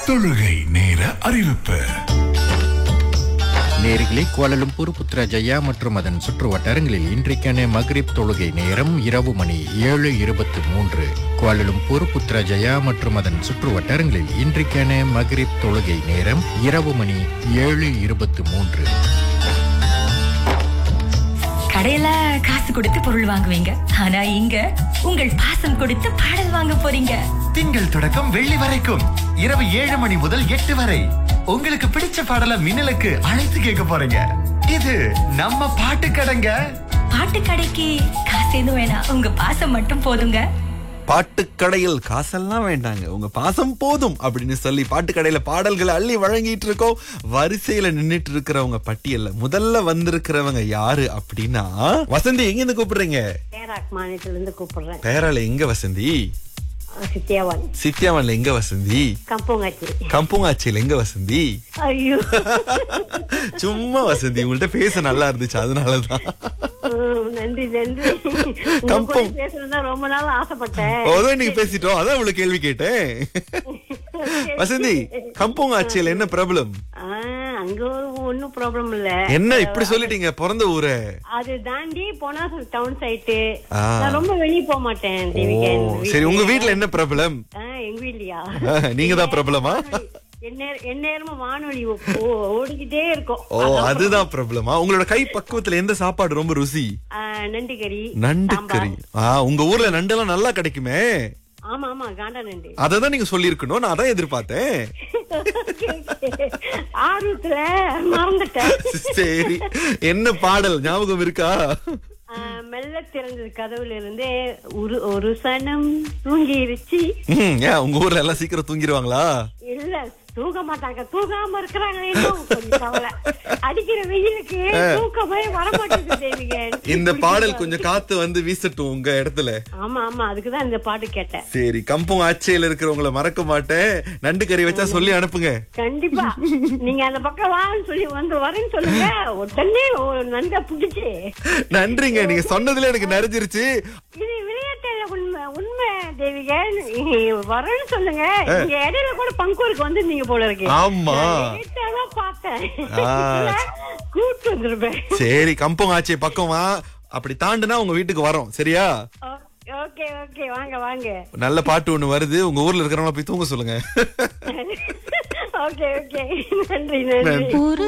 தொழுகை நேர அறிவிப்பு நேரிலே கோலலும்பூர் புத்ரஜயா மற்றும் அதன் சுற்று வட்டாரங்களில் இன்றைக்கான மக்ரிப் தொழுகை நேரம் இரவு மணி ஏழு இருபத்து மூன்று கோலலும்பூர் புத்ரஜயா மற்றும் அதன் சுற்று வட்டாரங்களில் இன்றைக்கான மக்ரிப் தொழுகை நேரம் இரவு மணி ஏழு இருபத்து மூன்று கடையில காசு கொடுத்து பொருள் வாங்குவீங்க ஆனா இங்க உங்கள் பாசம் கொடுத்து பாடல் வாங்க போறீங்க திங்கள் தொடக்கம் வெள்ளி வரைக்கும் இரவு ஏழு மணி முதல் எட்டு வரை உங்களுக்கு பிடிச்ச பாடல மின்னலுக்கு அழைத்து கேட்க போறீங்க இது நம்ம பாட்டு கடைங்க பாட்டு கடைக்கு காசு எதுவும் வேணாம் உங்க பாசம் மட்டும் போதுங்க பாட்டுக்கடையில் காசெல்லாம் வேண்டாங்க உங்க பாசம் போதும் அப்படின்னு சொல்லி பாட்டுக்கடையில பாடல்களை அள்ளி வழங்கிட்டு இருக்கோம் வரிசையில நின்னுட்டு இருக்கிறவங்க பட்டியல்ல முதல்ல வந்திருக்கிறவங்க யாரு அப்படின்னா வசந்தி எங்க இருந்து கூப்பிடுறீங்க பேராக் மாநிலத்துல இருந்து கூப்பிடுறேன் பேரால எங்க வசந்தி அஹ் சித்தியாவான் சித்தியாவன்ல எங்க வசந்தி கம்பூங்காச்சி கம்புங்காட்சியில எங்க வசந்தி ஐயோ சும்மா வசந்தி உங்கள்ட்ட பேச நல்லா இருந்துச்சு அதனாலதான் உம், நன்றி நன்றி உங்க கம்பம். கூட பேசுறதா ரொம்ப நாள் ஆசைப்பட்டேன் அதான் இன்னைக்கு பேசிட்டோம் அதான் இவ்வளவு கேள்வி கேட்டேன் வசந்தி கம்புங்காட்சியில என்ன பிரபலம் ஆஹ், அங்க ஒன்னும் ப்ராப்ளம் இல்ல என்ன இப்படி சொல்லிட்டீங்க பிறந்த ஊரை அது தாண்டி போனா டவுன் சைட்டு ஆ. நான் ரொம்ப வெளிய போக மாட்டேன் தேவிகன் ஓ, சரி உங்க வீட்ல என்ன பிரபலம் ஆஹ், எங்க வீட்லயா நீங்க தான் பிரபலமா எந்நேர- எந்நேரமும் வானொலி ஓ- ஓடிக்கிட்டே இருக்கும் ஓ அதுதான் பிரபலமா உங்களோட கை பக்குவத்துல எந்த சாப்பாடு ரொம்ப ருசி ஆஹ், நண்டு கறி நண்டு சாம்பார். கறி ஆ உங்க ஊர்ல நண்டெல்லாம் நல்லா கிடைக்குமே ஆமா ஆமா காண்டா நண்டு அததான் நீங்க சொல்லியிருக்கணும் நான் அதான் எதிர்பார்த்தேன் ஆர்வத்துல மறந்துட்டேன் சரி என்ன பாடல் ஞாபகம் இருக்கா ஆஹ், மெல்ல திறந்தது கதவுல இருந்தே ஒரு ஒரு சனம் தூங்கிருச்சு ம், ஏன் உங்க ஊர்ல எல்லாம் சீக்கிரம் தூங்கிடுவாங்களா இல்ல தூங்க மாட்டாங்க தூங்காம இருக்கிறாங்க இன்னும் கொஞ்சம் கவலை அடிக்கிற வெயிலுக்கு தூக்கமே வர மாட்டேங்குது தேவிகன் இந்த பாடல் கொஞ்சம் காத்து வந்து வீசட்டும் உங்க இடத்துல ஆமா ஆமா அதுக்குதான் இந்த பாட்டு கேட்டேன் சரி கம்பம் ஆட்சியில இருக்கிறவங்கள மறக்க மாட்டேன் நண்டு கறி வச்சா சொல்லி அனுப்புங்க கண்டிப்பா நீங்க அந்த பக்கம் வான்னு சொல்லி வந்து வரேன்னு சொல்லுங்க உடனே ஒரு நண்டை பிடிச்சு நன்றிங்க நீங்க சொன்னதுல எனக்கு நிறைஞ்சிருச்சு இது விளையாட்டுல உண்மை உண்மை தேவிகன் வரேன்னு சொல்லுங்க இங்க இடையில கூட பங்கூருக்கு வந்து நீங்க போல இருக்கு ஆமா. நான் லேட்டா தான் பார்த்தேன் ஆ. கூட்டு வந்திருப்பேன் சரி கம்பம் ஆட்சி பக்கமா அப்படி தாண்டுனா உங்க வீட்டுக்கு வரோம் சரியா ஓகே ஓகே வாங்க வாங்க நல்ல பாட்டு ஒண்ணு வருது உங்க ஊர்ல இருக்கிறவங்கள போய் தூங்க சொல்லுங்க ஓகே ஓகே நன்றி நன்றி ஒரு